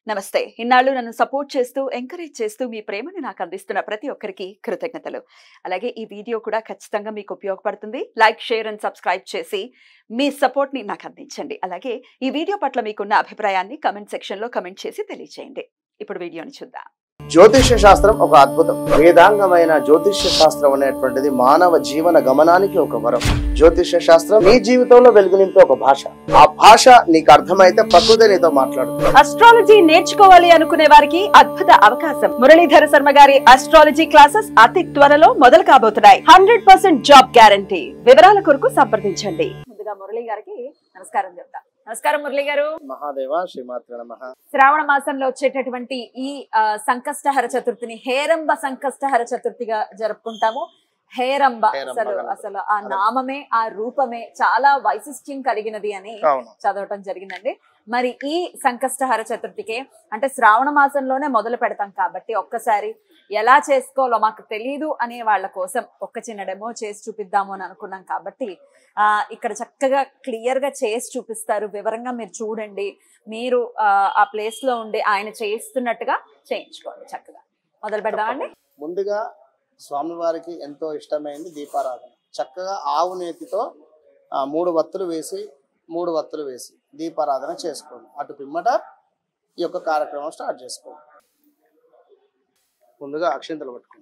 నమస్తే ఇన్నాళ్ళు నన్ను సపోర్ట్ చేస్తూ ఎంకరేజ్ చేస్తూ మీ ప్రేమని నాకు అందిస్తున్న ప్రతి ఒక్కరికి కృతజ్ఞతలు అలాగే ఈ వీడియో కూడా ఖచ్చితంగా మీకు ఉపయోగపడుతుంది లైక్ షేర్ అండ్ సబ్స్క్రైబ్ చేసి మీ సపోర్ట్ని నాకు అందించండి అలాగే ఈ వీడియో పట్ల మీకున్న అభిప్రాయాన్ని కమెంట్ సెక్షన్లో కమెంట్ చేసి తెలియజేయండి ఇప్పుడు వీడియోని చూద్దాం జ్యోతిష్య శాస్త్రం ఒక అద్భుతం వేదాంగమైన జ్యోతిష్య శాస్త్రం అనేటువంటిది మానవ జీవన గమనానికి ఒక వరం జ్యోతిష్య శాస్త్రం నీ జీవితంలో వెలుగునింపే ఒక భాష ఆ భాష నీకు అర్థమైతే ప్రకృతి నీతో మాట్లాడుతుంది అస్ట్రాలజీ నేర్చుకోవాలి అనుకునే వారికి అద్భుత అవకాశం మురళీధర శర్మ గారి అస్ట్రాలజీ క్లాసెస్ అతి త్వరలో మొదలు కాబోతున్నాయి హండ్రెడ్ పర్సెంట్ జాబ్ గ్యారంటీ వివరాల కొరకు సంప్రదించండి ముందుగా మురళి గారికి నమస్కారం చెప్తా నమస్కారం మురళి గారు మహాదేవ శ్రీమాత్ర నమ శ్రావణ మాసంలో వచ్చేటటువంటి ఈ ఆ, సంకష్టహర చతుర్థిని హేరంబ సంకష్టహర చతుర్థిగా జరుపుకుంటాము హేరంబ హేరంబ అసలు గణపతి. అసలు ఆ నామమే ఆ రూపమే చాలా వైశిష్ట్యం కలిగినది అని అవును చదవటం జరిగిందండి మరి ఈ సంకష్టహర చతుర్థికి అంటే శ్రావణ మాసంలోనే మొదలు పెడతాం కాబట్టి ఒక్కసారి ఎలా చేసుకోవాలో మాకు తెలియదు అనే వాళ్ళ కోసం ఒక్క చిన్న డెమో చేసి చూపిద్దాము అని అనుకున్నాం కాబట్టి ఆ ఇక్కడ చక్కగా క్లియర్ గా చేసి చూపిస్తారు వివరంగా మీరు చూడండి మీరు ఆ, ఆ ప్లేస్ లో ఉండి ఆయన చేస్తున్నట్టుగా చేయించుకోండి చక్కగా మొదలు పెడదామండి ముందుగా స్వామివారికి ఎంతో ఇష్టమైంది దీపారాధన చక్కగా ఆవు నేతితో ఆ, మూడు వత్తులు వేసి మూడు వత్తులు వేసి దీపారాధన చేసుకోండి అటు పిమ్మట ఈ యొక్క కార్యక్రమం స్టార్ట్ చేసుకోండి ముందుగా అక్షింతలు పట్టుకోండి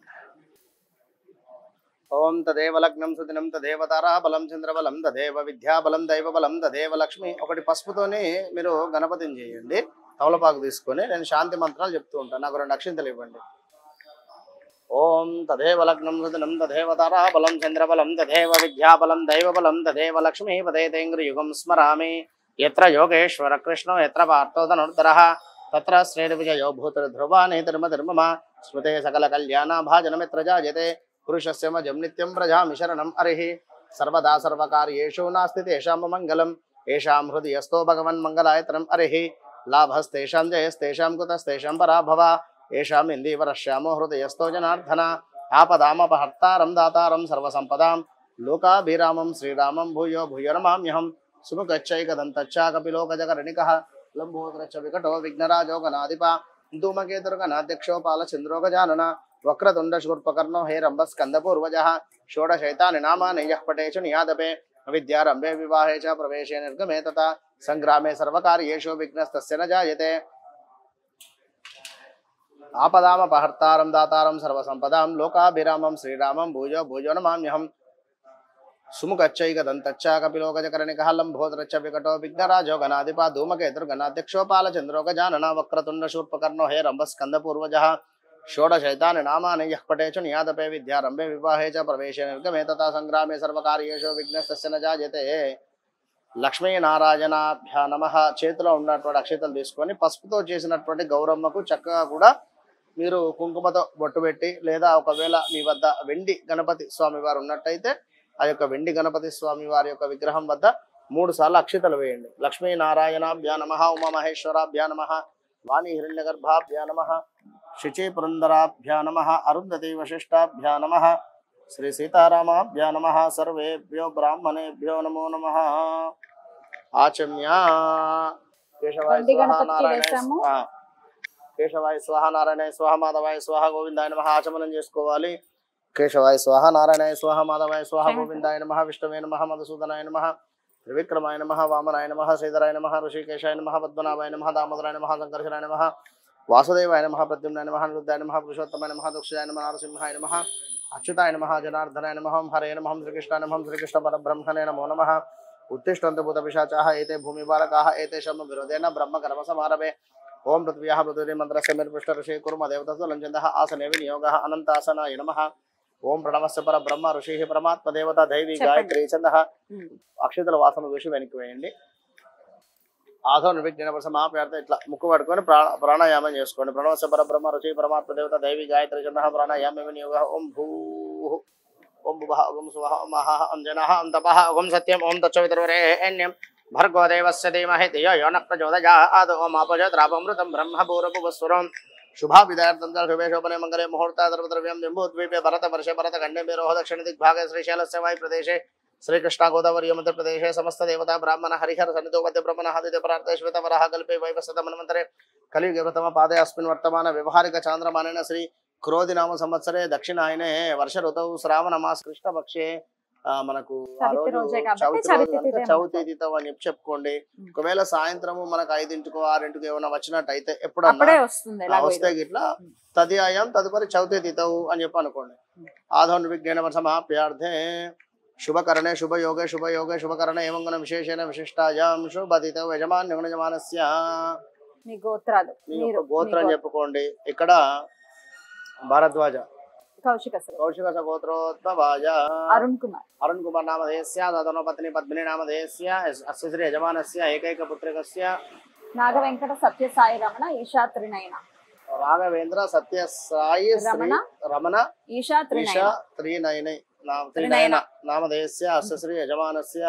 ఓం తదేవ లగ్నం సుదినం తదేవ తారా బలం చంద్రబలం తదేవ విద్యాబలం దైవ బలం తదేవ లక్ష్మి ఒకటి పసుపుతోనే మీరు గణపతిని చేయండి తవలపాకు తీసుకొని నేను శాంతి మంత్రాలు చెప్తూ ఉంటాను నాకు రెండు అక్షింతలు ఇవ్వండి ఓం తదేవ లగ్నం సుదినం తదేవ తారా బలం చంద్రబలం తదేవ విద్యాబలం దైవబలం తదేవ లక్ష్మీ పదేతేంద్ర యుగం స్మరామి ఎత్ర యోగేశ్వర కృష్ణో ఎత్ర పార్థోధనుర్ధర తత్ర శ్రేణి విజయో భూతుల ధ్రువాని ధర్మ ధర్మమ స్మృతే సకల కళ్యాణ భాజనమిత్ర జాయతే పురుషస్య మజం నిత్యం ప్రజామి శరణం హరి సర్వదా సర్వకార్యేషు నాస్తి తేషాం మంగళం ఏషాం హృదయస్థో భగవన్ మంగళాయతనం హరి లాభస్తేషాం జయస్తేషాం కుతస్తేషాం పరాభవ ఏషాం ఇందీవరశ్యామో హృదయస్థో జనార్దన ఆపదామపహర్తారం దాతారం సర్వసంపదాం లోకాభిరామం శ్రీరామం భూయో భూయో నమామ్యహం సుముఖచ్చైకదంతచ్చా కపిలోకజకరణికः లంబోదరచ్చ వికటో విఘ్నరాజో గణాధిప ధూమకేతుర్గణాధ్యక్షో పాలచంద్రో గజానన వక్రతుండ శూర్పకర్ణో హేరంబ స్కందపూర్వజ షోడశైతాని నామాని యః పటేషు నియాదపే విద్యారంభే వివాహే చ ప్రవేశే నిర్గమే తథా సంగ్రామే సర్వకార్యేషు విఘ్నస్తస్య న జాయతే ఆపదామపహర్తారం దాతారం సర్వసంపదాం లోకాభిరామం శ్రీరామం భూజో భూజో నమామ్యహం సుముఖచ్చైకదంతచ్చ కపిలోకజకరణికः లంబోదరచ్చ వికటో విఘ్నరాజో గణాధిప ధూమకేతుర్గణాధ్యక్షో పాలచంద్రో వక్రతుండ శూర్పకర్ణో హే రంభస్కందపూర్వజ షోడశైతాని నామాని యః పటేచు నియాదపే విద్యారంభే వివాహే చ ప్రవేశే నిర్గమే తథా సంగ్రామే సర్వకార్యేషు విఘ్నస్తస్య న జాయతే లక్ష్మీనారాయణాభ్యా నమ చేతిలో ఉన్నటువంటి అక్షతలు తీసుకొని పసుపుతో చేసినటువంటి గౌరమ్మకు చక్కగా కూడా మీరు కుంకుమతో బొట్టు పెట్టి లేదా ఒకవేళ మీ వద్ద వెండి గణపతి స్వామి వారు ఉన్నట్టయితే ఆ యొక్క వెండి గణపతి స్వామి వారి యొక్క విగ్రహం వద్ద మూడు సార్లు అక్షతలు వేయండి లక్ష్మీనారాయణాభ్యా నమ ఉమామహేశ్వరాభ్యా నమ వాణి హిరణ్యగర్భాభ్యా నమ శుచి పురందరాభ్యా నమ అరుంధతి వశిష్టాభ్యా నమ శ్రీ సీతారామాభ్యా నమ సర్వేభ్యో బ్రాహ్మణేభ్యో నమో నమ ఆచమ్య కేశవాయ వెండి స్వాహ గణపతికి నారాయణ వేశాము. స్వాహ కేశవాయ స్వాహ నారాయణ స్వాహ మాధవాయ స్వాహ గోవిందాయ నమ ఆచమనం చేసుకోవాలి కేశవాయ స్వాహ నారాయణాయ స్వాహ మాధవాయ స్వాహ క్షమించండి. గోవిందాయ నమ విష్ణువే నమ మధుసూదనాయ నమ త్రివిక్రమాయ నమ వామనాయ నమ శ్రీధరాయ నమ ఋషికేశాయ నమ పద్మనాభాయ నమ దామోదరాయ నమ సంకర్షణాయ నమ వాసుదేవాయ నమ ప్రద్యుమ్నాయ నమ నిరుద్ధాయ నమ పురుషోత్తమాయ నమ దక్షాయ నమ నరసింహాయ నమ అచ్యుతాయ నమ జనార్దనాయ నమ హరే నమ శ్రీకృష్ణాయ నమ శ్రీకృష్ణ పరబ్రహ్మణే నమో నమ ఉత్తిష్టంత భూత పిశాచాः ఏతే భూమి బాలకాः ఏతేషాం విరోధేన బ్రహ్మ కర్మ సమారభే ఓం పృథ్వ్యాः పృథివీ మంత్రस्य మేర్పృష్ట ఋషి కుర్మ దేవతస్సు లంచन्दः ఆసనే వినియోగः అనంతాసనాయ నమః ఓం ప్రణవస్య పరబ్రహ్మ ఋషి పరమాత్మ దేవత దైవీ చెప్పండి. గాయత్రి ఛందః ఉమ్. అక్షతల వాసన చూసి వెనక్కి వేయండి ఆసన నిర్విఘ్న సమాప్యార్థ ఇట్లా ముక్కు పట్టుకొని ప్రాణ ప్రాణాయామం చేసుకోండి ప్రణవస్య పరబ్రహ్మ రుచి పరమాత్మ దేవత దైవీ గాయత్రి చంద ప్రాణాయామ వినియోగ ఓం భూ ఓం భువ ఓం సువ ఓం మహ ఓం జన ఓం తప ఓం సత్యం ఓం తచ్చవితుర్వరేణ్యం భర్గో దేవస్య ధీమహి ధియో యో న ప్రచోదయాత్ ఓం ఆపజోద్రాపమృతం బ్రహ్మ పూర్వపువస్వరం శుభాభిదార్థం శుభే శోభనే మంగళే ముహూర్త ద్రవ్యం జంబూద్వీపే భరత వర్షే భరత ఖండే మేరోహ దక్షిణ దిగ్భాగే శ్రీశైలస్య వాయు ప్రదేశే శ్రీకృష్ణ గోదావరి మధ్యప్రదేశే సమస్త దేవతా బ్రాహ్మణ హరిహర సన్నిధో మధ్య బ్రహ్మణ హదిత ప్రార్థ శ్వేత వరహ కల్పే వైవసత మన్వంతరే కలియుగ ప్రథమ పాదే అస్మిన్ వర్తమాన వ్యవహారిక చాంద్రమానైన శ్రీ క్రోధి నామ సంవత్సరే దక్షిణాయనే వర్ష ఋతువు శ్రావణ మాస కృష్ణపక్షే ఆ, మనకు ఆ చవితి రోజు రోజే కాబట్టి చవితి చవితి రోజు కనుక తిథి చవితి తిథం అని చెప్పి చెప్పుకోండి ఉమ్. ఒకవేళ సాయంత్రము మనకు ఐదింటికో ఆరింటికో ఏమైనా వచ్చినట్టయితే అప్పుడే ఎప్పుడన్నా వస్తుంది ఆ, ఎలాగో వస్తే ఇది. గిట్లా ఉమ్. తదియాయం తదుపరి చవితి తిథవు అని చెప్పి అనుకోండి ఉమ్. ఆధోన్ విజ్ఞాన సమాప్యార్థే శుభకరణే శుభయోగే శుభయోగే శుభకరణే ఏమంగన విశేషేణ విశిష్టాయాం శుభతిథౌ యజమాన్ యజమానస్య మీ గోత్రాలు మీ మీరు యొక్క గోత్రం మీ గో- చెప్పుకోండి ఇక్కడ భారద్వాజ కౌశిక శ్రీ. కౌశిక గోత్రోద్భవాజ అరుణ్ కుమార్ అరుణ్ కుమార్ నామధేయస్య తదను పత్ని పద్మిని నామధేయస్య అస్య శ్రీ యజమానస్య ఏకైక పుత్రికస్య నాగ వెంకట సత్య సాయి రమణ ఈశా త్రినయన రాఘవేంద్ర సత్య సాయి శ్రీ రమణ, రమణ ఈశా ఈశ త్రినయన త్రినయనై నామ త్రినయన. త్రినయన నామధేయస్య అస్య శ్రీ యజమానస్య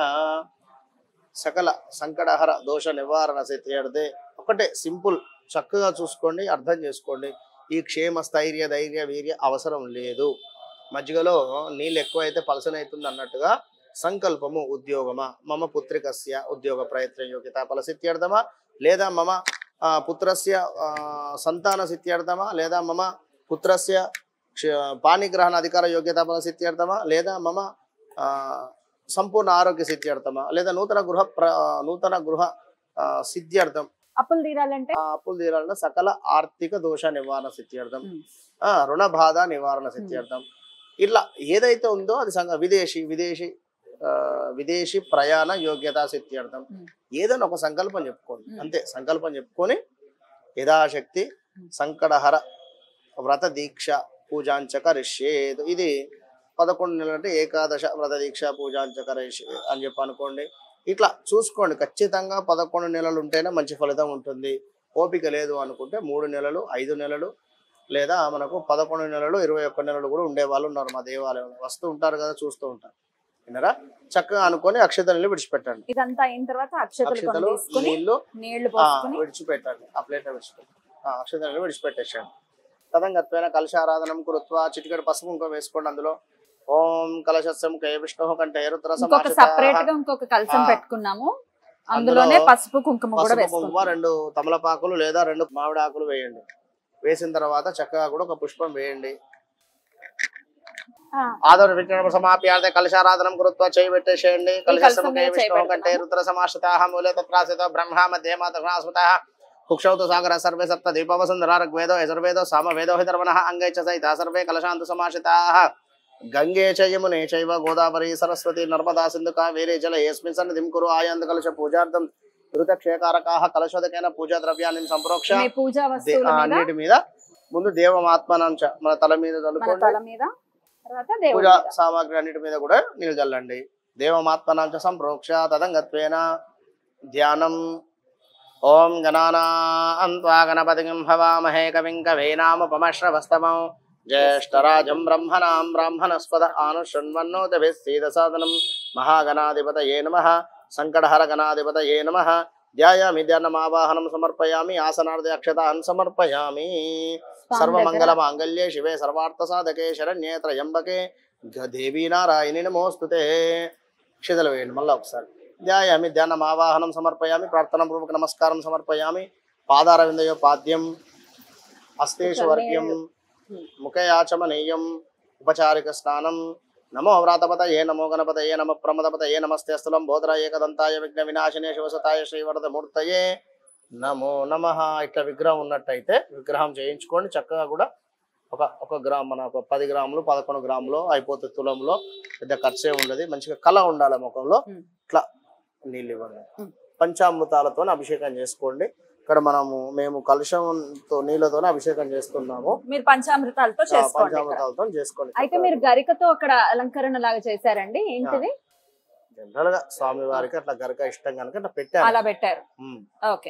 సకల సంకటహర దోష నివారణ సిద్ధ్యర్థే ఒకటే సింపుల్ చక్కగా చూసుకోండి అర్థం చేసుకోండి ఈ క్షేమ స్థైర్య ధైర్య వీర్య అవసరం లేదు మజ్జిగలో నీళ్ళు ఎక్కువైతే పలసనవుతుంది అన్నట్టుగా సంకల్పము ఉద్యోగమా మమ పుత్రికస్య ఉద్యోగ ప్రయత్న యోగ్యత ఫలసిత్యర్థమా లేదా మమ ఆ, పుత్రస్య ఆ, సంతాన సిత్యర్థమా లేదా మమ పుత్రస్య క్ష- పాణిగ్రహణ అధికార యోగ్యత ఫలసిత్యర్థమా లేదా మమ ఆ, సంపూర్ణ ఆరోగ్య సిద్ధ్యర్థమా లేదా నూతన గృహ ప్ర నూతన గృహ ఆ, సిద్ధ్యర్థం అప్పులు తీరాలంటే ఆ అప్పులు తీరాలన్న సకల ఆర్థిక దోష నివారణ సిద్ధ్యర్థం ఉమ్. ఆ, రుణ బాధ నివారణ సిద్ధ్యర్థం ఇట్లా ఏదైతే ఉందో అది సంగ విదేశీ విదేశీ ఆ, విదేశీ ప్రయాణ యోగ్యత సిద్ధ్యర్థం ఉమ్. ఏదైనా ఒక సంకల్పం చెప్పుకోండి ఉమ్. అంతే సంకల్పం చెప్పుకొని యథాశక్తి ఉమ్. సంకటహర వ్రత దీక్ష పూజాంచక రిష్యేద్ ఇది పదకొండు నెలలు అంటే ఏకాదశ వ్రత దీక్ష పూజాంచక రిష్యే అని చెప్పి అనుకోండి ఇట్లా చూసుకోండి ఖచ్చితంగా పదకొండు నెలలు ఉంటేనే మంచి ఫలితం ఉంటుంది ఓపిక లేదు అనుకుంటే మూడు నెలలు ఐదు నెలలు లేదా మనకు పదకొండు నెలలు ఇరవై ఒక్క నెలలు కూడా ఉండే వాళ్ళు ఉన్నారు మా దేవాలయంలో వస్తూ ఉంటారు కదా చూస్తూ ఉంటారు విన్నారా చక్కగా అనుకొని అక్షతల్ని విడిచిపెట్టండి ఇదంతా అయిన తర్వాత అక్షతలు కొన్ని అక్షతలు తీసుకుని నీళ్లు నీళ్లు ఆ, పోసుకుని విడిచిపెట్టండి ఆ ప్లేట్ విడిచిపెట్టండి ఆ, అక్షతల్ని విడిచిపెట్టేసండి తదంగత్వేన కలశారాధనం కృత్వా చిటికెడు పసుపు ఇంకో వేసుకోండి అందులో ఓం కలశస్యం కయ విష్ణు కంటే రుద్ర ఇంకొక సపరేట్ గా ఇంకొక కలసం ఆ. పెట్టుకున్నాము అందులోనే అందులో పసుపు కుంకుమ కూడా పసుపు కుంకుమ వేసుకుంటాం రెండు తమలపాకులు లేదా రెండు మామిడి ఆకులు వేయండి వేసిన తర్వాత చక్కగా కూడా ఒక పుష్పం వేయండి ఆ, ఆదర విజ్ఞాన సమాప్యార్థ కలశారాధనం కృత్వా చేయి పెట్టేసేయండి కలశస్యం కలశం కయ మీద చేయి విష్ణు కంటే పెడుతున్నాము. రుద్ర సమాశ్రితాః మూలే తత్రాసిత బ్రహ్మ మధ్య మాతృస్మృతః కుక్షౌతు సాగర సర్వే సప్త దీపవసుందర ఋగ్వేదో యజుర్వేదో సామవేదో హిధర్వణః అంగై చ సహిత సర్వే కలశాంతు సమాశ్రితాః గంగే చ యమునే చైవ గోదావరి సరస్వతి నర్మదా సింధు కావేరే జల ఏస్మిన్ సన్నిధిం కురు ఆయాంద కలశ పూజార్థం ఋతక్షయకారకాః కలశోదకైన పూజా ద్రవ్యాన్ని సంప్రోక్ష మీ పూజా దే- వస్తువుల ఆ, మీద నీటి మీద ముందు దేవమాత్మనంచ మన తల మీద మన చల్లుకోండి తల మీద తర్వాత దేవుడి పూజా మీద. సామాగ్రి అన్నిటి మీద కూడా నీళ్ళు చల్లండి దేవమాత్మనాంచ సంప్రోక్ష తదంగత్వేన ధ్యానం ఓం గణానాన్వా గణపతిం హవామహే కవిం కవీనాముపమశ్రవస్తమం జ్యేష్ఠరాజం బ్రహ్మణాం బ్రాహ్మణస్పద ఆనుశృణ్వన్నోతభిస్సీదసాదనం మహాగణాధిపతయే నమః సంకటహర గణాధిపతయే నమః ధ్యాయామి ధ్యానమావాహనం సమర్పయామి ఆసనార్థ అక్షతాన్ సమర్పయామి స్వామి సర్వమంగళ దగ్గర మాంగళ్యే శివే సర్వార్థ సాధకే శరణ్యే త్రయంబకే గ- దేవీ నారాయణి నమోస్తుతే క్షిదలు వేయండి మళ్ళీ ఒకసారి ధ్యాయామి ధ్యానం ఆవాహనం సమర్పయామి ప్రార్థన పూర్వక నమస్కారం సమర్పయామి పాదారవిందయో పాద్యం హస్తేషు వర్గ్యం ముఖే ఆచమనీయం ఉపచారిక స్నానం నమో వ్రాతపతయే నమో గణపతయే నమ ప్రమదపతయే నమస్తే స్థలం బోధర ఏకదంతాయ విఘ్న వినాశనే శివసతాయ శ్రీవరద మూర్తయే నమో నమ ఇట్లా విగ్రహం ఉన్నట్టయితే విగ్రహం చేయించుకోండి చక్కగా కూడా ఒక ఒక గ్రామ్ మన ఒక పది గ్రాములు పదకొండు గ్రాములు అయిపోతుంది తులంలో పెద్ద ఖర్చే ఉండదు మంచిగా కళ ఉండాలి ముఖంలో ఉమ్. ఇట్లా నీళ్ళు ఇవ్వండి ఉమ్. పంచామృతాలతో అభిషేకం చేసుకోండి ఇక్కడ మనము మేము కలుషంతో నీళ్ళతో అభిషేకం చేస్తున్నాము మీరు పంచామృతాలతో ఆ, చేసుకోండి ఇక్కడ. పంచామృతాలతో చేసుకోండి అయితే మీరు గరికతో అక్కడ అలంకరణ లాగా చేశారండి ఏంటిది జనరల్ గా స్వామి వారికి అట్లా గరక ఇష్టం కనుక అట్లా పెట్టాను అలా పెట్టారు ఉమ్. ఓకే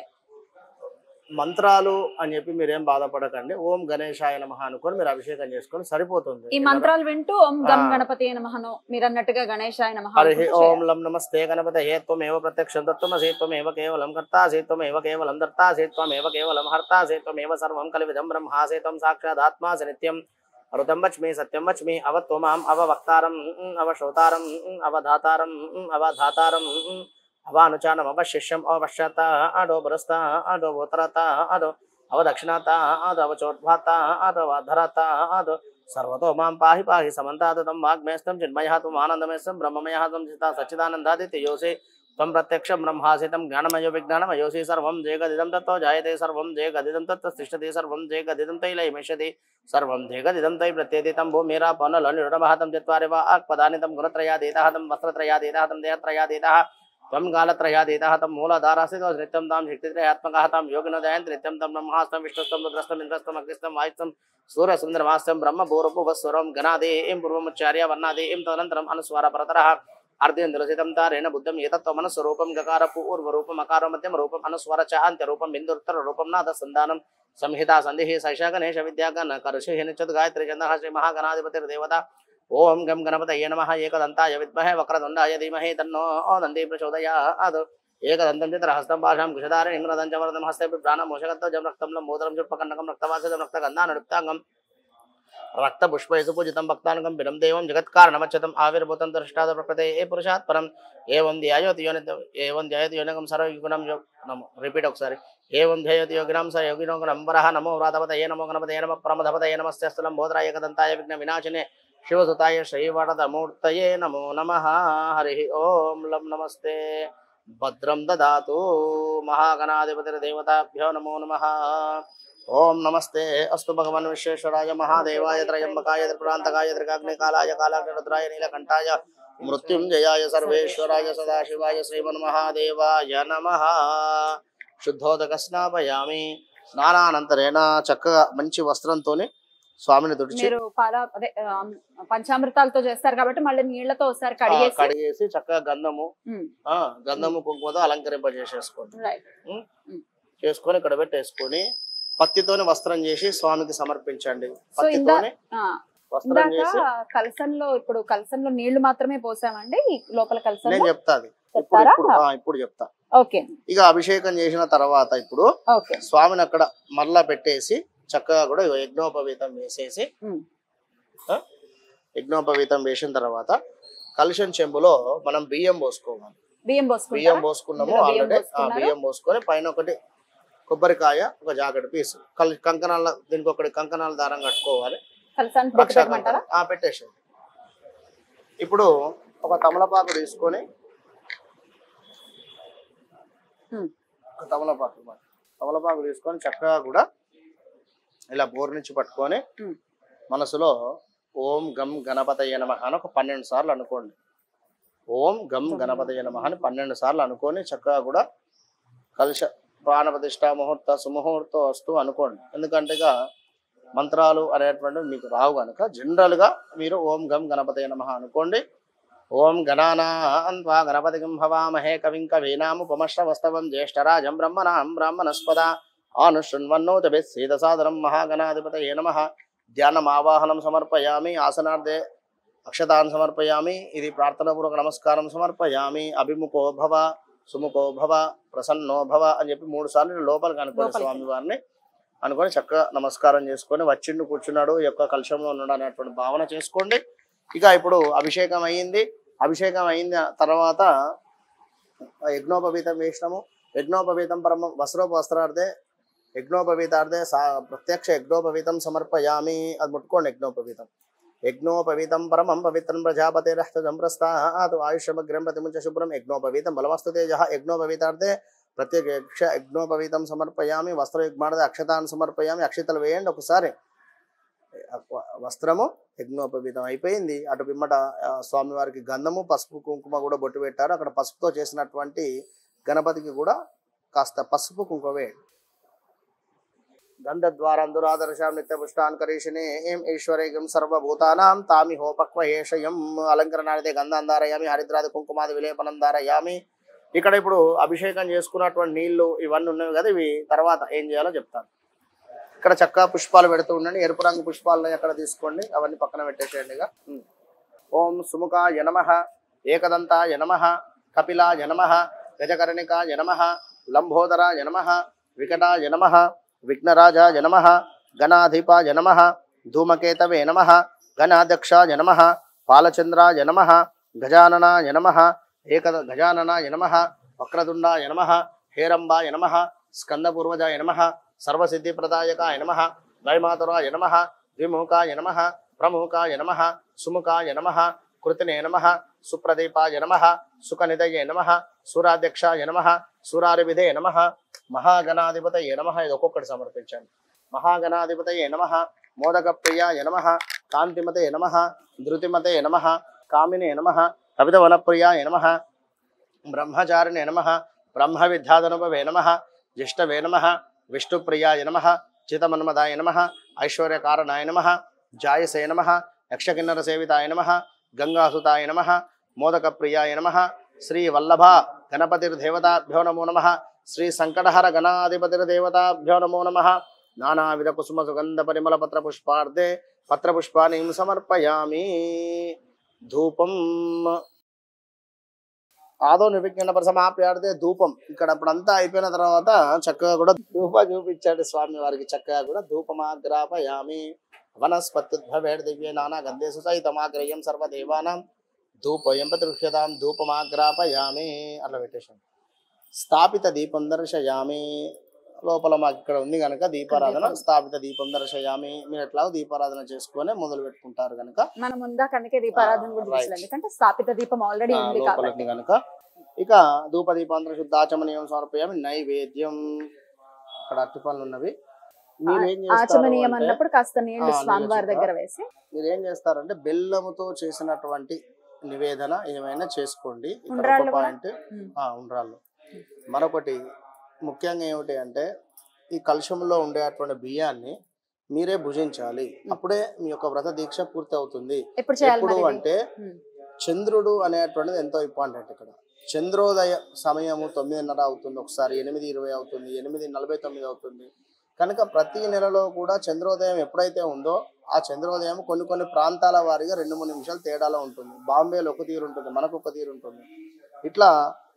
మంత్రాలు అని చెప్పి మీరేం బాధపడకండి ఓం గణేశాయ నమః అనుకొని మీరు అభిషేకం చేసుకొని సరిపోతుంది ఈ మంత్రాలు వింటూ ఓం గం ఆ. గణపతి నమహను మీరు అన్నట్టుగా గణేశాయ నమః హరి అనుకుంటూ ఓం చేయాలి. లం నమస్తే గణపత హేత్వమేవ ప్రత్యక్షం దత్వమసేత్వమేవ కేవలం కర్తాసేత్వమేవ కేవలం దర్తాసేత్వమేవ కేవలం హర్తాసేత్వమేవ సర్వం కలివిదం బ్రహ్మాసేత్వం సాక్షాదాత్మాస నిత్యం అరుతం వచ్మి సత్యం వచ్మి అవత్వమాం అవవక్తారం ఉమ్, అవశ్రోతారం ఉమ్, అవధాతారం ఉమ్, అవధాతారం ఉమ్, అవానుచానం అవశిష్యం అవశ్యత అడో బరస్త అడో ఉత్తరత అడో అవ దక్షిణాతాద్ అవ చోద్భాతాద్ అవ ధరతాద్ సర్వతో మాం పాహి పాహి సమంతాదం వాగ్మేస్తం చిన్మయహాత్వం ఆనందమేస్తం బ్రహ్మమయహాత్వం చిత సచ్చిదానందాదిత్య యోసే త్వం ప్రత్యక్షం బ్రహ్మాసితం జ్ఞానమయో విజ్ఞానమయోసి సర్వం జయగదిదం తత్తో జాయతే సర్వం జయగదిదం తత్త తిష్టతి సర్వం జయగదిదం తైలయమిషతి సర్వం జయగదిదం తై ప్రత్యేదితం భూమిరా పనుల నిరుడమహతం చత్వారి వా ఆక్పదానితం గుణత్రయాదీతహతం వస్త్రత్రయాదీతహతం దేహత్రయాదీతః త్వం కాలత్రయాదీతహతం మూలధారాసితో నిత్యం తాం శక్తిత్రయాత్మకహతం యోగినో దయంతి నిత్యం తం బ్రహ్మాస్తం విష్ణుస్తం రుద్రస్తం ఇంద్రస్తం అగ్నిస్తం వాయుస్తం సూర్యసుందరమాస్తం బ్రహ్మ పూర్వపువస్వరం గణాదేం పూర్వముచ్చార్య వర్ణాదేం తదనంతరం అనుస్వార పరతరః అర్ధేంద్రసితం తారేణ బుద్ధం ఏతత్వమనస్వరూపం గకార పూర్వరూపం అకార మధ్యమ రూపం అనుస్వర చ అంత్యరూపం బిందుత్తర రూపం నాద సంధానం సంహితా సంధి సైషా గణేశ విద్యాగణ కరుషి నిచ్చత్ గాయత్రి చంద శ్రీ మహాగణాధిపతిర్దేవత ఓం గం గణపతయే నమ ఏకదంతాయ విద్మహే వక్రదుండాయ ధీమహి తన్నో నంది ప్రచోదయాత్ ఏకదంతం చిత్రహస్తం భాషాం కుశధారి ఇంద్రదం చ వరదం హస్తే ప్రాణం మోషగత్వం రక్తం మోదరం చుప్పకన్నకం రక్తవాసజం రక్తగంధాన నృప్తాంగం రక్త పుష్పయసు పూజితం భక్తానుగం బిడం దేవం జగత్కారణమచ్చతం ఆవిర్భూతం దృష్టాద ప్రకృతే ఏ పురుషాత్ పరం ఏవం ధ్యాయోతి యోనిత ఏవం ధ్యాయోతి యోనికం సర్వగుణం యో నమో రిపీట్ ఒకసారి ఏవం ధ్యాయోతి యోగినాం స యోగినో గణంబరః నమో వ్రాతపతయే నమో గణపతయే నమ ప్రమథపతయే నమస్తస్థలం బోధరాయ కదంతాయ విఘ్న వినాశినే శివసుతాయ శ్రీవరదమూర్తయే నమో నమ హరి ఓం లం నమస్తే భద్రం దదాతు మహాగణాధిపతిర్దేవతాభ్యో నమో నమః ఓం నమస్తే అస్తు భగవన్ విశ్వేశ్వరాయ మహాదేవాయ త్రయంబకాయ త్రిపురాంతకాయ త్రికాగ్నికాలాయ కాలాగ్నిరుద్రాయ నీలకంఠాయ మృత్యుంజయాయ సర్వేశ్వరాయ సదాశివాయ శ్రీమన్మహాదేవాయ నమ శుద్ధోదక స్నాపయామి స్నానానంతరేణ చక్కగా మంచి వస్త్రంతోని స్వామిని తుడిచి మీరు పాల అదే ఆ, పంచామృతాలతో చేస్తారు కాబట్టి మళ్ళీ నీళ్లతో ఒకసారి ఆ, కడిగేసి కడిగేసి చక్కగా గంధము ఉమ్, ఆ గంధము కుంకుమతో అలంకరింపజేసేసుకోండి రైట్ చేసుకొని ఇక్కడ పెట్టేసుకొని పత్తితోని వస్త్రం చేసి స్వామికి సమర్పించండి సో ఇందా పత్తితోని ఆ, వస్త్రం ఇందాక చేసి కలసంలో ఇప్పుడు కలసంలో నీళ్లు మాత్రమే పోసామండి ఈ లోపల నేను కలసంలో చెప్తా అది ఇప్పుడు చెప్తారా ఇప్పుడు ఆ, ఇప్పుడు చెప్తా ఓకే ఇక అభిషేకం చేసిన తర్వాత ఇప్పుడు ఓకే స్వామిని అక్కడ మరలా పెట్టేసి చక్కగా కూడా ఇగో యజ్ఞోపవీతం వేసేసి ఉమ్. ఆ, యజ్ఞోపవీతం వేసిన తర్వాత కలుషం చెంబులో మనం బియ్యం పోసుకోవాలి బియ్యం బియ్యం పోసుకుంటారా పోసుకున్నాము ఇందులో బియ్యం ఆల్రెడీ పోసుకున్నారా? బియ్యం పోసుకొని పైన ఒకటి కొబ్బరికాయ ఒక జాకెట్ పీస్ కల్ కంకణాల దీనికి ఒకటి కంకణాల దారం కట్టుకోవాలి కలసాన్ని బొట్టు రక్షా పెట్టమంటారా కంకణం. ఆ పెట్టేసేయండి ఇప్పుడు ఒక తమలపాకు తీసుకొని ఉమ్. ఒక తమలపాకు ఇవ్వండి. తమలపాకు తీసుకొని చక్కగా కూడా ఇలా బోర్ నుంచి పట్టుకొని ఉమ్. మనసులో ఓం గం గణపతయ నమ అని ఒక పన్నెండు సార్లు అనుకోండి ఓం గం గణపతయ నమ అని పన్నెండు సార్లు అనుకొని చక్కగా కూడా కలుష ప్రాణప్రతిష్ఠ ముహూర్త సుముహూర్త వస్తు అనుకోండి ఎందుకంటే ఇక మంత్రాలు అనేటువంటివి మీకు రావు కనుక జనరల్ గా మీరు ఓం గం గణపతయ నమ అనుకోండి ఓం గణానాన్వా గణపతిం భవామహే కవిం కవీనాముపమశ్రవస్తవం జ్యేష్ఠరాజం బ్రహ్మణాం బ్రాహ్మణస్పద ఆనుశృణ్వన్నోత సీదసాదరం మహాగణాధిపతయే నమ ధ్యానం ఆవాహనం సమర్పయామి ఆసనార్థే అక్షతాన్ సమర్పయామి ఇది ప్రార్థనాపూర్వక నమస్కారం సమర్పయామి అభిముఖో భవ సుముఖో భవ ప్రసన్నో భవ అని చెప్పి మూడు సార్లు లోపలికి అనుకోండి లోపలికి. స్వామి వారిని అనుకొని చక్కగా నమస్కారం చేసుకొని వచ్చిండు కూర్చున్నాడు ఈ యొక్క కలుషంలో ఉన్నాడు అనేటువంటి భావన చేసుకోండి ఇక ఇప్పుడు అభిషేకం అయ్యింది అభిషేకం అయిన తర్వాత ఆ యజ్ఞోపవీతం వేసినాము యజ్ఞోపవీతం పరమ వస్త్రోప వస్త్రార్థే యజ్ఞోపవీతార్థే సా ప్రత్యక్ష యజ్ఞోపవీతం సమర్పయామి అది ముట్టుకోండి యజ్ఞోపవీతం యజ్ఞోపవీతం పరమం పవిత్రం ప్రజాపతిరహ్తం ప్రస్థాత్ ఆయుష్యమగ్రం ప్రతిముంచ శుభ్రం యజ్ఞోపవీతం బలమస్తు తేజ యజ్ఞోపవీతార్థే ప్రత్యేక యక్ష యజ్ఞోపవీతం సమర్పయామి వస్త్రయుగ్మానద అక్షతాన్ని సమర్పయామి అక్షతలు వేయండి ఒకసారి వస్త్రము యజ్ఞోపవీతం అయిపోయింది అటు పిమ్మట ఆ, స్వామివారికి గంధము పసుపు కుంకుమ కూడా బొట్టు పెట్టారు అక్కడ పసుపుతో చేసినటువంటి గణపతికి కూడా కాస్త పసుపు కుంకుమ వేయండి గంధద్వారం దురాదర్శాం నిత్య పుష్టాన్ కరీషినే ఏం ఈశ్వరేగం సర్వభూతానాం తామి హోపక్వ ఏషయం అలంకరణానిదే గంధం ధారయామి హరిద్రాది కుంకుమాది విలేపనం ధారయామి ఇక్కడ ఇప్పుడు అభిషేకం చేసుకున్నటువంటి నీళ్లు ఇవన్నీ ఉన్నవి కదా ఇవి తర్వాత ఏం చేయాలో చెప్తాను ఇక్కడ చక్కగా పుష్పాలు పెడుతూ ఉండండి ఎరుపు రంగు పుష్పాలను ఎక్కడ తీసుకోండి అవన్నీ పక్కన పెట్టేసేయండి ఇక ఉం. ఓం సుముఖ యనమ ఏకదంత యనమ కపిల యనమ గజకర్ణిక యనమ లంబోదర యనమ వికట యనమ విఘ్నరాజ యనమ గణాధిప యనమ ధూమకేతవే నమ గణాధ్యక్ష యనమ పాలచంద్ర యనమ గజానన యనమ ఏక గజానన యనమ వక్రతుండ యనమ హేరంబ యనమ స్కందపూర్వజ యనమ సర్వసిద్ధిప్రదాయకాయ నమ వైమాతురాయ నమ ద్విముఖాయ నమ ప్రముఖాయ నమ సుముఖాయ నమ కృతినే నమ సుప్రదీపాయ నమ సుఖనిదయే నమ సూరాధ్యక్షాయ నమ సూరారివిధే నమ మహాగణాధిపతయే నమ ఇది ఒక్కొక్కటి సమర్పించండి మహాగణాధిపతయే నమ మోదక ప్రియాయ నమ కాంతిమతే నమ ధృతిమతే నమ కామినే నమ కవితవనప్రియాయ నమ బ్రహ్మచారిణే నమ బ్రహ్మ విద్యాధనుభవే నమ జిష్టవే నమ విష్ణుప్రియాయ నమ చితమన్మదాయ నమ ఐశ్వర్యకారణాయ నమ జాయసే నమ యక్షకిన్నర సేవితాయ నమ గంగాసుతాయ నమ మోదకప్రియాయ నమ శ్రీ వల్లభ గణపతిర్దేవతాభ్యో నమో నమ శ్రీ సంకటహర గణాధిపతిర్దేవతాభ్యో నమో నమ నానావిధ కుసుమ సుగంధ పరిమళ పత్ర పుష్పార్థే పత్ర పుష్పాన్ని సమర్పయామి ధూపం ఆదో నివిజ్ఞాన సమాప్యాడితే ధూపం ఇక్కడ అప్పుడంతా అయిపోయిన తర్వాత చక్కగా కూడా ధూప చూపించాడు స్వామి వారికి చక్కగా కూడా ధూపమాగ్రాపయామి వనస్పత్యుద్భవేడ్ దివ్య నానా గంధేసు సహితమాగ్రయం సర్వదేవానాం ధూపయం ప్రతిష్యతాం ధూపమాగ్రాపయామి అట్లా పెట్టేశాం స్థాపిత దీపం దర్శయామి లోపల మాకు ఇక్కడ ఉంది కనుక దీపారాధన దీపం. స్థాపిత దీపం దర్శయామి మీరు ఎట్లా దీపారాధన చేసుకొని మొదలు పెట్టుకుంటారు కనుక మనం ఉందా కనుక దీపారాధన ఆ, గురించి right. తెలుసులే. ఎందుకంటే స్థాపిత దీపం ఆల్రెడీ ఆ, ఉంది లోపల కాబట్టి ఉంది కనుక ఇక ధూప దీపాంతర శుద్ధాచమనీయం సమర్పయామి నైవేద్యం అక్కడ అట్టిపనులు ఉన్నవి మీరు ఏం చేస్తారు ఆచమనీయం అంటే- అన్నప్పుడు కాస్త నీళ్లు ఆ, స్వామి వారి నీళ్ళు దగ్గర వేసి మీరు ఏం చేస్తారంటే బెల్లముతో చేసినటువంటి నివేదన ఏమైనా చేసుకోండి ఇక్కడ ఉండ్రాళ్ళు ఒక కూడా? పాయింట్ ఉమ్. ఆ, ఉండ్రాళ్ళు మరొకటి ముఖ్యంగా ఏమిటి అంటే ఈ కలుషంలో ఉండేటువంటి బియ్యాన్ని మీరే భుజించాలి అప్పుడే మీ యొక్క వ్రత దీక్ష పూర్తి అవుతుంది ఎప్పుడు చేయాలి ఎప్పుడు మరి ఇది? అంటే ఉమ్. చంద్రుడు అనేటువంటిది ఎంతో ఇంపార్టెంట్ ఇక్కడ చంద్రోదయ సమయము తొమ్మిదిన్నర అవుతుంది ఒకసారి ఎనిమిది ఇరవై అవుతుంది ఎనిమిది నలభై తొమ్మిది అవుతుంది కనుక ప్రతి నెలలో కూడా చంద్రోదయం ఎప్పుడైతే ఉందో ఆ చంద్రోదయం కొన్ని కొన్ని ప్రాంతాల వారీగా రెండు మూడు నిమిషాలు తేడాలో ఉంటుంది బాంబేలో ఒక తీరు ఉంటుంది మనకు ఒక తీరు ఉంటుంది ఇట్లా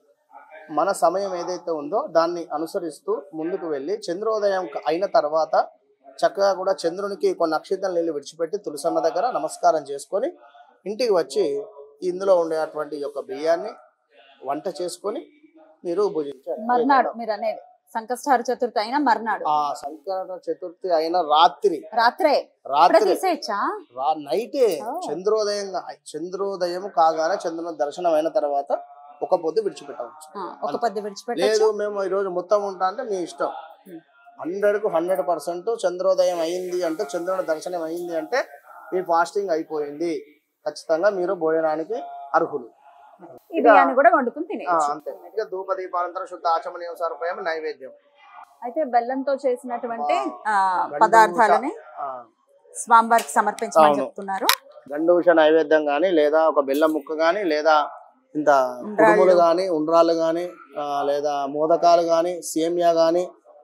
మన సమయం ఏదైతే ఉందో దాన్ని అనుసరిస్తూ ముందుకు వెళ్ళి చంద్రోదయం క- అయిన తర్వాత చక్కగా కూడా చంద్రునికి కొన్ని నక్షత్రాలు నీళ్ళు విడిచిపెట్టి తులసమ్మ దగ్గర నమస్కారం చేసుకొని ఇంటికి వచ్చి ఇందులో ఉండేటువంటి ఈ యొక్క బియ్యాన్ని వంట చేసుకొని మీరు భుజించాలి మర్నాడు మీరు అనేది సంకష్టహార చతుర్థి అయినా మర్నాడు ఆ సంకట చతుర్థి అయిన రాత్రి రాత్రే ఇప్పుడే రాత్రి తీసేయచ్చా రా నైటే ఓ. చంద్రోదయం చంద్రోదయం కాగానే చంద్రుని దర్శనం అయిన తర్వాత ఒక పొద్దు విడిచిపెట్టవచ్చు ఆ, ఒక పద్దు విడిచిపెట్టచ్చు లేదు మేము ఈ రోజు మొత్తం ఉంటా అంటే మీ ఇష్టం Hmm. హండ్రెడ్ కు హండ్రెడ్ పర్సెంట్ చంద్రోదయం అయింది అంటే చంద్రుని దర్శనం అయింది అంటే మీ ఫాస్టింగ్ అయిపోయింది ఖచ్చితంగా మీరు భోజనానికి అర్హులు ఈ బియ్యాన్ని కూడా వండుకుని ఆ, తినేయచ్చు అంతే ఇక ధూప దీపానంతరం శుద్ధ ఆచమనీయం సరిపోయాము నైవేద్యం అయితే బెల్లంతో చేసినటువంటి ఆ, గండూష. పదార్థాలని ఆ, స్వామివారికి సమర్పించమని అవును. చెప్తున్నారు గండూష నైవేద్యం కానీ లేదా ఒక బెల్లం ముక్క కానీ లేదా ఇంత ఉండ్రాళ్ళు. కుడుములు కానీ ఉండ్రాళ్ళు కానీ లేదా మోదకాలు కానీ సేమియా కానీ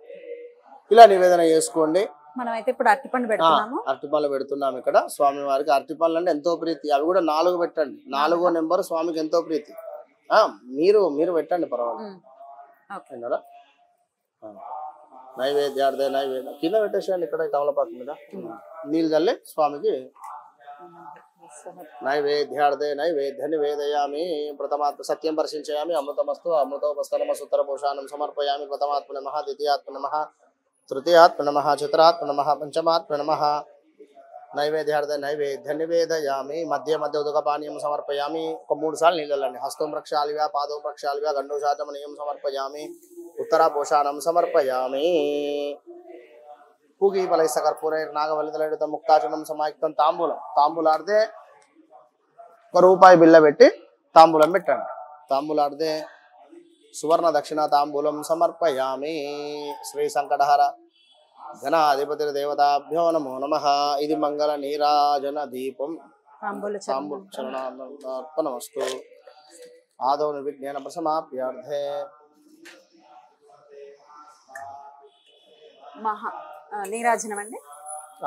ఇలా నివేదన చేసుకోండి మనం అయితే ఇప్పుడు అరటిపండు పెడుతున్నాము అరటిపళ్ళు పెడుతున్నాం ఇక్కడ స్వామి వారికి అరటిపళ్ళు అంటే ఎంతో ప్రీతి అవి కూడా నాలుగు పెట్టండి నాలుగో నెంబర్ స్వామికి ఎంతో ప్రీతి ఆ మీరు మీరు పెట్టండి పర్వాలేదు ఉమ్. ఓకే విన్నారా ఆ. నైవేద్యార్థే నైవేద్యం కింద పెట్టేసేయండి ఇక్కడ తమలపాకు మీద నీళ్ళు చల్లి స్వామికి నైవేద్యార్థే నైవేద్య నివేదయామి ప్రథమాత్మ సత్యం పరిశీలించామి అమృతమస్తు అమృతోపస్తనమసుత్తర పోషాణం సమర్పయామి ప్రథమాత్మ నమ ద్వితీయాత్మ నమ తృతీయాత్మ నమ చతురాత్మ నమ పంచమాత్మ నమ నైవేద్యార్థ నైవేద్య నివేదయామి మధ్య మధ్య ఉదక పానీయం సమర్పయామి ఒక మూడు సార్లు నీళ్ళండి హస్తం ప్రక్షాళివ్యా పాదం ప్రక్షాళివ్యా గండోషాచమనీయం సమర్పయామి ఉత్తర పోషాణం సమర్పయామి పూగి ఫలైస్త కర్పూరైర్ నాగవల్లిదలడిత ముక్తాచనం సమాయుక్తం తాంబూలం తాంబూలాడితే ఒక రూపాయి బిల్ల పెట్టి తాంబూలం పెట్టండి తాంబూలాడితే సువర్ణ దక్షిణ తాంబూలం సమర్పయామి శ్రీ సంకటహర గణాధిపతి దేవతాభ్యో నమో నమ ఇది మంగళ నీరాజన దీపం తాంబూల తాంబూల చరణం. చరణార్పణమస్తు ఆదౌ నిర్విజ్ఞాన ప్రసమాప్యార్థే మహా ఆ, నీరాజనం అండి ఆ.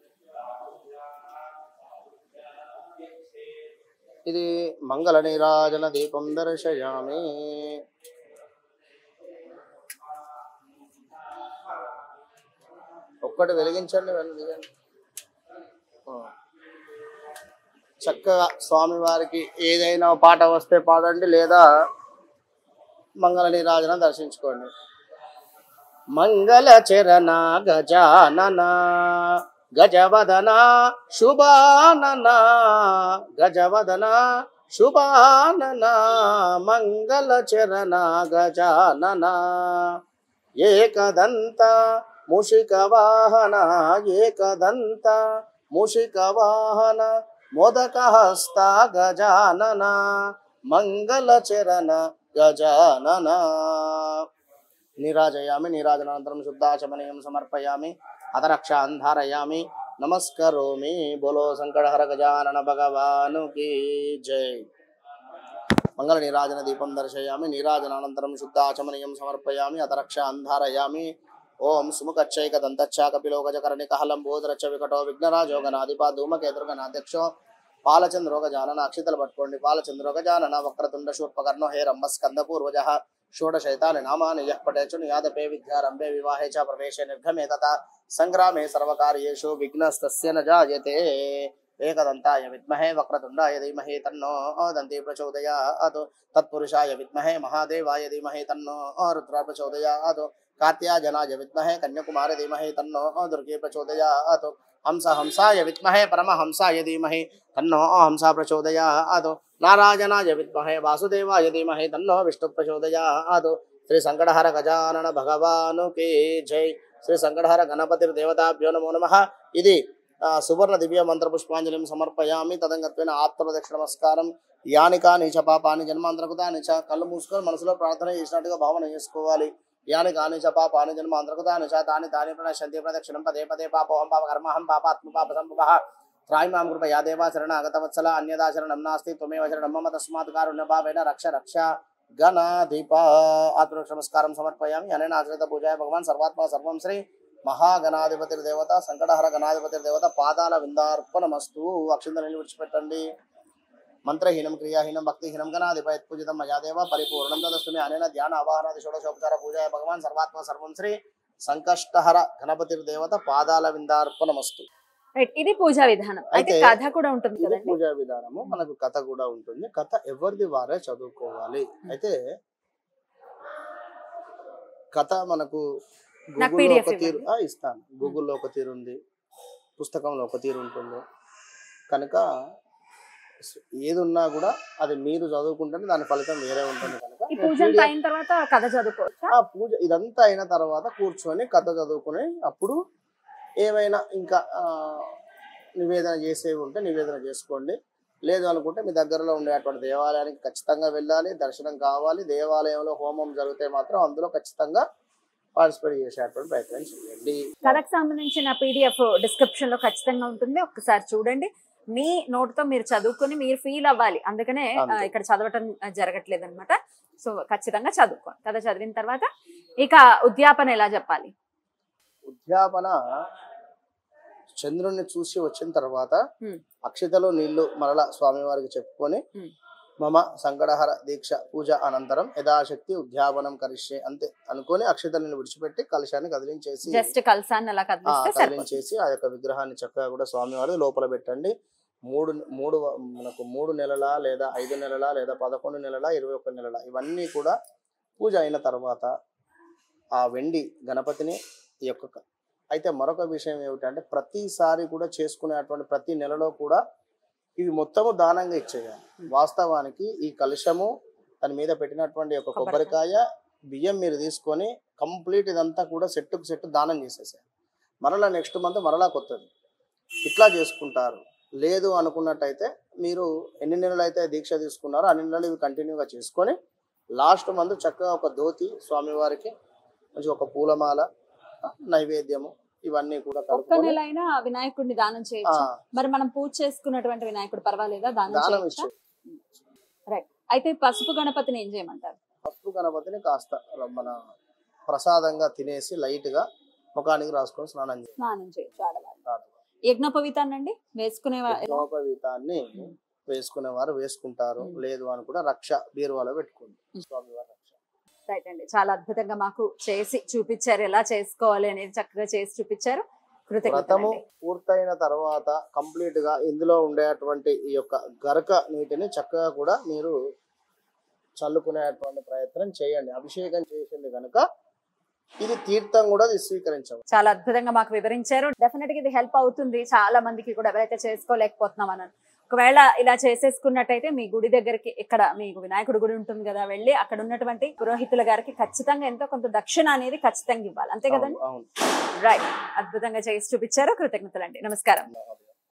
ఇది మంగళ నీరాజన దీపం దర్శయామి ఒక్కటి వెలిగించండి వెనక్కి దిగండి. ఆ. చక్కగా స్వామి వారికి ఏదైనా పాట వస్తే పాడండి లేదా మంగళ నీరాజన దర్శించుకోండి మంగళ చరణ గజానన గజవదన శుభానన గజవదన శుభానన మంగళ చరణ గజానన ఏకదంత ముషిక వాహన ఏకదంత ముషిక వాహన మోదక హస్త గజానన మంగళ చరణ గజానన నీరాజయామి నీరాజనానంతరం శుద్ధాచమనీయం సమర్పయామి అతరక్షాన్ ధారయామి నమస్కరోమి బోలో సంకటహర గజానన భగవానుకి జై మంగళ నీరాజన దీపం దర్శయామి నీరాజనానంతరం శుద్ధాచమనీయం సమర్పయామి అతరక్షాన్ ధారయామి ఓం సుముఖచ్చైక దంతచ్చాక పిలోగజకరణి కహలం బోధరచ్చ వికటో విఘ్నరాజో గణాధిపా ధూమకేతుర్గ నాధ్యక్షో పాలచంద్రోగ జానన అక్షితలు పట్టుకోండి పాలచంద్రోగ జానన వక్రతుండ శూర్పకర్ణో హే రంభ స్కంద పూర్వజ షోడశైతాని నామాని యః పఠేచు నియాదపే విద్యారంభే వివాహే చ ప్రవేశే నిర్గమే తథా సంగ్రామే సర్వకార్యేషు విఘ్నస్తస్య న జాయతే ఏకదంతాయ విద్మహే వక్రతుండాయ ధీమహి తన్నో దంతి ప్రచోదయాత్ తత్పురుషాయ విద్మహే మహాదేవాయ ధీమహి తన్నో రుద్ర ప్రచోదయాత్ కార్త్యాజనాయ విద్మహే కన్యాకుమార ధీమహి తన్నో దుర్గే ప్రచోదయాత్ హంస హంసాయ విద్మహే పరమహంసాయ ధీమహి తన్నో హంస ప్రచోదయాత్ నారాయణాయ విద్మహే వాసుదేవాయ ధీమహి తన్నో విష్ణు ప్రచోదయాత్ శ్రీ సంకటహర గజానన భగవాను కే జై శ్రీ సంకటహర గణపతి దేవతాభ్యో నమో నమ ఇది ఆ, సువర్ణ దివ్య మంత్ర పుష్పాంజలిం సమర్పయామి తదంగత్వేన ఆత్మప్రదక్షిణ నమస్కారం యానికా నీచ పాపాని జన్మాంతరకుతాని చ కళ్ళు మూసుకొని మనసులో ప్రార్థన చేసినట్టుగా భావన చేసుకోవాలి యాని కాని చ పాపాని జన్మాంతరకుతాని చ తాని తాని ప్రణశ్యంతి ప్రదక్షిణం పదే పదే పాపోహం పాప కర్మహం పాపాత్మ పాప సంభవ త్రాయి మాం కృప యా దేవా శరణ అగతవత్సల అన్యదా శరణం నాస్తి త్వమేవ శరణం మమ తస్మాత్ కారుణ్య భావేన రక్ష రక్ష గణాధిప ఆత్మరక్ష నమస్కారం సమర్పయామి అనేన ఆచరిత పూజాయ భగవాన్ సర్వాత్మ సర్వం శ్రీ మహాగణాధిపతి దేవత సంకటహర గణాధిపతి దేవత పాదాల విందార్పణమస్తు అక్షింతలని విడిచిపెట్టండి మంత్రహీనం క్రియాహీనం భక్తిహీనం గణాధిపతి పూజితం మయాదేవ పరిపూర్ణం తదస్తుమి అనేన ధ్యాన అవాహనాది షోడశోపచార పూజాయ భగవాన్ సర్వాత్మ సర్వం శ్రీ సంకష్టహర గణపతి దేవత పాదాల విందార్పణమస్తు రైట్ ఇది పూజా విధానం అయితే అయితే కథ కూడా ఉంటుంది ఇది కదండి పూజా విధానము మనకు కథ కూడా ఉంటుంది కథ ఎవరిది వారే చదువుకోవాలి అయితే కథ మనకు నాకు గూగుల్లో PDF ఒక తీరు ఇవ్వండి. ఆ, ఇస్తాను గూగుల్లో ఒక తీరు ఉంది పుస్తకంలో ఒక తీరు ఉంటుంది కనుక స్- ఏది ఉన్నా కూడా అది మీరు చదువుకుంటేనే దాని ఫలితం వేరే ఉంటుంది కనుక ఈ నేను పూజ అంతా PDF అయిన తర్వాత కథ చదువుకోవచ్చా ఆ పూజ ఇదంతా అయిన తర్వాత కూర్చొని కథ చదువుకుని అప్పుడు ఏమైనా ఇంకా ఆ, నివేదన చేసేవి ఉంటే నివేదన చేసుకోండి లేదు అనుకుంటే మీ దగ్గరలో ఉండేటువంటి దేవాలయానికి ఖచ్చితంగా వెళ్ళాలి దర్శనం కావాలి దేవాలయంలో హోమం జరిగితే మాత్రం అందులో ఖచ్చితంగా పార్టిసిపేట్ చేసేటువంటి ప్రయత్నం చేయండి కథకు సంబంధించిన పీడిఎఫ్ డిస్క్రిప్షన్ లో ఖచ్చితంగా ఉంటుంది ఒక్కసారి చూడండి మీ నోట్ తో మీరు చదువుకొని మీరు ఫీల్ అవ్వాలి అందుకనే ఆ, అంతే. ఇక్కడ చదవటం జరగట్లేదు అనమాట సో ఖచ్చితంగా చదువుకోండి కథ చదివిన తర్వాత ఇక ఉద్యాపన ఎలా చెప్పాలి ఉద్యాపన చంద్రుణ్ణి చూసి వచ్చిన తర్వాత Hmm. అక్షతలో నీళ్లు మరలా స్వామివారికి చెప్పుకొని Hmm. మమ సంకటహర దీక్ష పూజ అనంతరం యథాశక్తి ఉద్యాపనం కరిష్యే అంతే అనుకొని అక్షతలను విడిచిపెట్టి కలశాన్ని కదిలించేసి జస్ట్ కల్సాన్ని అలా ఆ, కదిలిస్తే సరిపోతుంది కదిలించేసి ఆ యొక్క విగ్రహాన్ని చక్కగా కూడా స్వామివారి లోపల పెట్టండి మూడు మూడు వ- మనకు మూడు నెలల లేదా ఐదు నెలల లేదా పదకొండు నెలల ఇరవై ఒక్క నెలల ఇవన్నీ కూడా పూజ అయిన తర్వాత ఆ వెండి గణపతిని ఈ యొక్క క- అయితే మరొక విషయం ఏమిటంటే ప్రతిసారి కూడా చేసుకునేటువంటి ప్రతి నెలలో కూడా ఇవి మొత్తము దానంగా ఇచ్చేయాలి వాస్తవానికి ఈ కలుషము దాని మీద పెట్టినటువంటి ఒక కొబ్బరికాయ బియ్యం మీరు తీసుకొని కంప్లీట్ ఇదంతా కూడా సెట్టుకు సెట్ దానం చేసేసారు మరలా నెక్స్ట్ మంత్ మరలా కొత్తది ఇట్లా చేసుకుంటారు లేదు అనుకున్నట్టయితే మీరు ఎన్ని నెలలు అయితే దీక్ష తీసుకున్నారో అన్ని నెలలు ఇవి కంటిన్యూగా చేసుకొని లాస్ట్ మంత్ చక్కగా ఒక ధోతి స్వామివారికి మంచి ఒక పూలమాల నైవేద్యము ఇవన్నీ కూడా ఒక్క కలుపుకొని నెల అయినా వినాయకుడిని దానం ఆ, చేయొచ్చు మరి మనం పూజ చేసుకున్నటువంటి వినాయకుడు పర్వాలేదా దానం దానం చేయొచ్చా ఇచ్చే అయితే పసుపు గణపతిని ఏం చేయమంటారు పసుపు గణపతిని కాస్త మన ప్రసాదంగా తినేసి లైట్ గా ముఖానికి రాసుకొని స్నానం స్నానం చేయొచ్చు ఆడవాళ్ళు చేస్తారు యజ్ఞోపవీతాన్ని అండి వేసుకునే యజ్ఞోపవీతాన్ని వేసుకునేవారు వేసుకుంటారు ఉమ్. లేదు లేదు అని కూడా రక్ష బీరువాలో పెట్టుకోండి స్వామివారి రక్ష రైట్ అండి చాలా అద్భుతంగా మాకు చేసి చూపించారు ఎలా చేసుకోవాలి అనేది చక్కగా చేసి చూపించారు వ్రతము కృతజ్ఞతలు పూర్తయిన తర్వాత కంప్లీట్ గా ఇందులో ఉండేటువంటి ఈ యొక్క గరక నీటిని చక్కగా కూడా మీరు చల్లుకునేటువంటి ప్రయత్నం చేయండి అభిషేకం చేసింది కనుక ఇది తీర్థం కూడా ఇది స్వీకరించవు చాలా అద్భుతంగా మాకు వివరించారు డెఫినెట్ గా ఇది హెల్ప్ అవుతుంది చాలా మందికి కూడా ఎవరైతే చేసుకోలేకపోతున్నాం అని ఒకవేళ ఇలా చేసేసుకున్నట్టయితే మీ గుడి దగ్గరికి ఇక్కడ మీకు వినాయకుడి గుడి ఉంటుంది కదా వెళ్ళి అక్కడ ఉన్నటువంటి పురోహితుల గారికి ఖచ్చితంగా ఎంతో కొంత దక్షిణ అనేది ఖచ్చితంగా ఇవ్వాలి అంతే కదండి అవును, అవును రైట్ అద్భుతంగా చేసి చూపించారు కృతజ్ఞతలండి నమస్కారం